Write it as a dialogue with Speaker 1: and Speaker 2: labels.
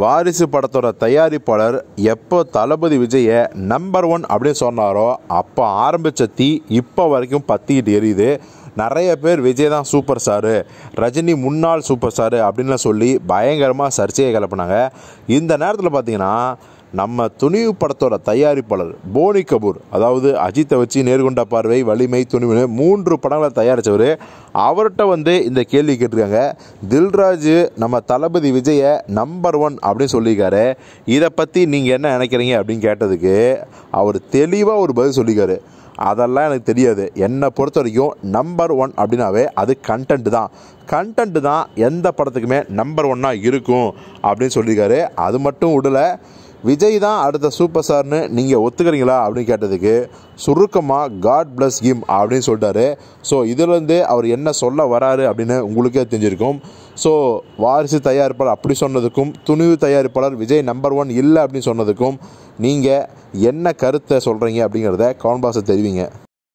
Speaker 1: வாரிசு படத்தோட தயாரிப்பாளர் எப்போ தளபதி விஜயை நம்பர் ஒன் அப்படின்னு சொன்னாரோ அப்போ ஆரம்பித்த தீ இப்போ வரைக்கும் பற்றிக்கிட்டு எரியுது நிறைய பேர் விஜய் தான் சூப்பர் ஸ்டாரு ரஜினி முன்னாள் சூப்பர் ஸ்டாரு அப்படின்லாம் சொல்லி பயங்கரமாக சர்ச்சையை கிளப்புனாங்க இந்த நேரத்தில் பார்த்தீங்கன்னா நம்ம துணிவு படத்தோட தயாரிப்பாளர் போனி கபூர் அதாவது அஜித்தை வச்சு நேர்கொண்ட பார்வை வலிமை துணிவு மூன்று படங்களை தயாரித்தவர் அவர்கிட்ட வந்து இந்த கேள்வி கேட்டிருக்காங்க தில்ராஜ் நம்ம தளபதி விஜயை நம்பர் ஒன் அப்படின்னு சொல்லியிருக்காரு இதை பற்றி நீங்கள் என்ன நினைக்கிறீங்க அப்படின்னு கேட்டதுக்கு அவர் தெளிவாக ஒரு பதில் சொல்லியிருக்காரு அதெல்லாம் எனக்கு தெரியாது என்னை பொறுத்த வரைக்கும் நம்பர் ஒன் அப்படின்னாவே அது கண்டென்ட் தான் கண்டென்ட் தான் எந்த படத்துக்குமே நம்பர் ஒன்னாக இருக்கும் அப்படின்னு சொல்லியிருக்காரு அது மட்டும் விடலை விஜய் தான் அடுத்த சூப்பர் ஸ்டார்னு நீங்கள் ஒத்துக்கிறீங்களா அப்படின்னு கேட்டதுக்கு சுருக்கமாக காட் பிளஸ் கிம் அப்படின்னு சொல்லிட்டாரு ஸோ இதுலேருந்து அவர் என்ன சொல்ல வராரு அப்படின்னு உங்களுக்கே தெரிஞ்சிருக்கும் ஸோ வாரிசு தயாரிப்பாளர் அப்படி சொன்னதுக்கும் துணிவு தயாரிப்பாளர் விஜய் நம்பர் ஒன் இல்லை அப்படின்னு சொன்னதுக்கும் நீங்கள் என்ன கருத்தை சொல்கிறீங்க அப்படிங்கிறத கவுன் பாஸை தெரிவிங்க